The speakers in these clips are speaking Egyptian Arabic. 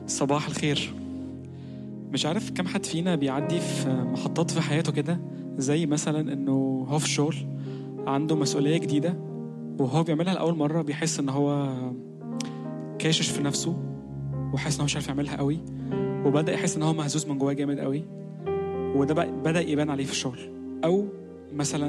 صباح الخير مش عارف كم حد فينا بيعدي في محطات في حياته كده زي مثلا انه هو في الشغل عنده مسؤولية جديدة وهو بيعملها لأول مرة بيحس ان هو كاشش في نفسه وحاسس ان هو مش عارف يعملها قوي وبدأ يحس ان هو مهزوز من جواه جامد قوي وده بقى بدأ يبان عليه في الشغل او مثلا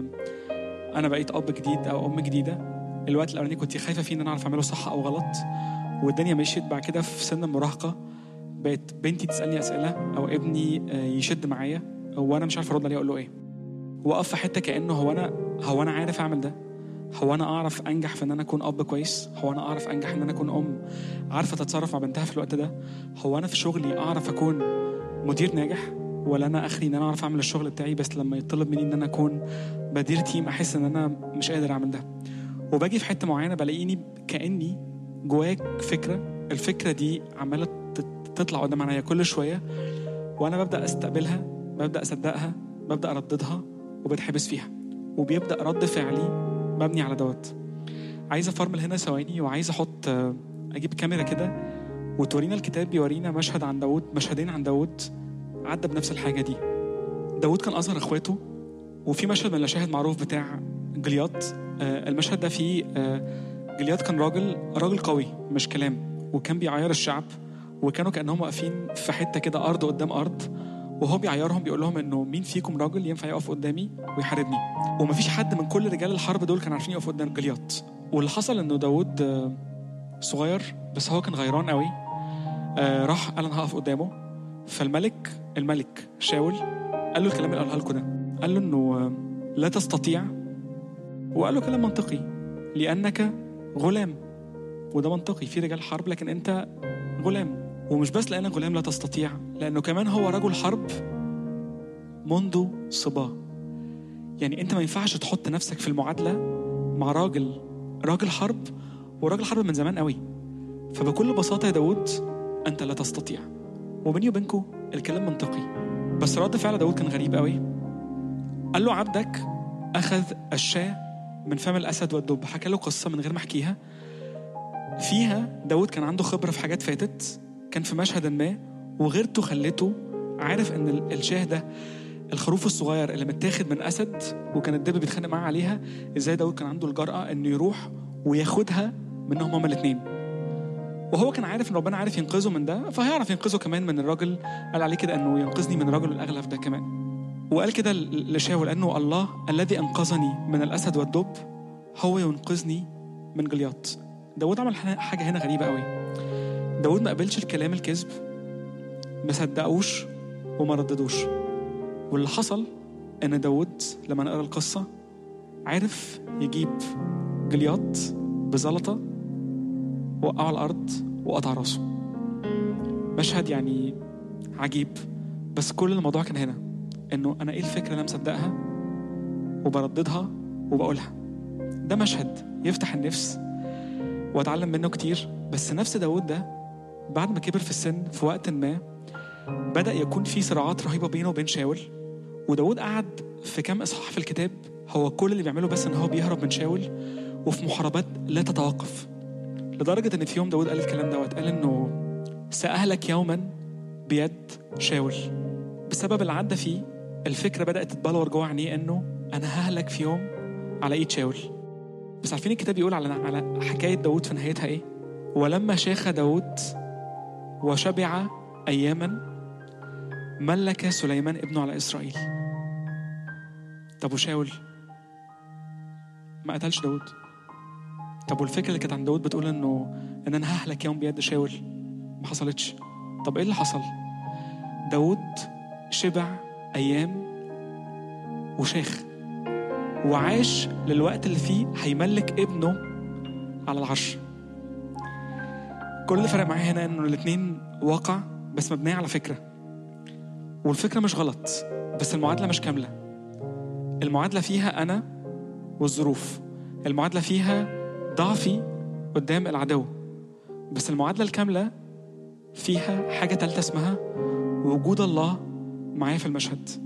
انا بقيت اب جديد او ام جديده الوقت الاولاني كنت خايفه فيه ان انا اعرف اعمله صح او غلط والدنيا مشيت بعد كده في سن المراهقه بقت بنتي تسالني اسئله او ابني يشد معايا وانا مش عارف ارد عليه اقول له ايه واقف في حته كانه هو انا هو انا عارف اعمل ده هو انا اعرف انجح في ان انا اكون اب كويس هو انا اعرف انجح ان انا اكون ام عارفه تتصرف مع بنتها في الوقت ده هو انا في شغلي اعرف اكون مدير ناجح ولا انا اخري ان انا اعرف اعمل الشغل بتاعي بس لما يطلب مني ان انا اكون بدير تيم احس ان انا مش قادر اعمل ده وباجي في حته معينه بلاقيني كاني جواك فكره الفكره دي عماله تطلع قدام عينيا كل شويه وانا ببدا استقبلها ببدا اصدقها ببدا ارددها وبتحبس فيها وبيبدا رد فعلي مبني على دوت عايز افرمل هنا ثواني وعايز احط اجيب كاميرا كده وتورينا الكتاب بيورينا مشهد عن داود مشهدين عن داود عدى بنفس الحاجه دي داود كان اصغر اخواته وفي مشهد من المشاهد معروف بتاع جليات آه المشهد ده فيه آه جليات كان راجل راجل قوي مش كلام وكان بيعير الشعب وكانوا كانهم واقفين في حته كده ارض قدام ارض وهو بيعيرهم بيقول لهم انه مين فيكم راجل ينفع يقف قدامي ويحاربني ومفيش حد من كل رجال الحرب دول كانوا عارفين يقفوا قدام جليات واللي حصل انه داود آه صغير بس هو كان غيران قوي راح قال انا هقف قدامه فالملك الملك شاول قال له الكلام اللي قالها لكم ده قال له انه لا تستطيع وقال له كلام منطقي لانك غلام وده منطقي في رجال حرب لكن انت غلام ومش بس لانك غلام لا تستطيع لانه كمان هو رجل حرب منذ صباه يعني انت ما ينفعش تحط نفسك في المعادله مع راجل راجل حرب وراجل حرب من زمان قوي فبكل بساطه يا داود انت لا تستطيع وبيني وبينكم الكلام منطقي بس رد فعل داود كان غريب قوي قال له عبدك أخذ الشاة من فم الأسد والدب حكى له قصة من غير ما أحكيها فيها داود كان عنده خبرة في حاجات فاتت كان في مشهد ما وغيرته خلته عارف ان الشاه ده الخروف الصغير اللي متاخد من اسد وكان الدب بيتخانق معاه عليها ازاي داود كان عنده الجرأة انه يروح وياخدها منهم هما الاثنين وهو كان عارف ان ربنا عارف ينقذه من ده فهيعرف ينقذه كمان من الراجل قال عليه كده انه ينقذني من الرجل الاغلف ده كمان وقال كده لشاول انه الله الذي انقذني من الاسد والدب هو ينقذني من جلياط داود عمل حاجه هنا غريبه قوي داود ما قبلش الكلام الكذب ما صدقوش وما رددوش واللي حصل ان داود لما نقرا القصه عرف يجيب جلياط بزلطه وقعه على الارض وقطع راسه مشهد يعني عجيب بس كل الموضوع كان هنا انه انا ايه الفكره اللي انا مصدقها وبرددها وبقولها ده مشهد يفتح النفس واتعلم منه كتير بس نفس داود ده بعد ما كبر في السن في وقت ما بدا يكون في صراعات رهيبه بينه وبين شاول وداود قعد في كام اصحاح في الكتاب هو كل اللي بيعمله بس ان هو بيهرب من شاول وفي محاربات لا تتوقف لدرجه ان في يوم داود قال الكلام دوت قال انه ساهلك يوما بيد شاول بسبب اللي عدى فيه الفكره بدات تتبلور جوه عينيه انه انا ههلك في يوم على ايد شاول بس عارفين الكتاب بيقول على على حكايه داود في نهايتها ايه ولما شاخ داود وشبع اياما ملك سليمان ابنه على اسرائيل طب وشاول ما قتلش داود طب والفكره اللي كانت عند داود بتقول انه ان انا ههلك يوم بيد شاول ما حصلتش طب ايه اللي حصل داود شبع ايام وشاخ وعاش للوقت اللي فيه هيملك ابنه على العرش كل اللي فرق معايا هنا انه الاثنين واقع بس مبنيه على فكره والفكره مش غلط بس المعادله مش كامله المعادله فيها انا والظروف المعادله فيها ضعفي قدام العدو بس المعادله الكامله فيها حاجه ثالثه اسمها وجود الله معايا في المشهد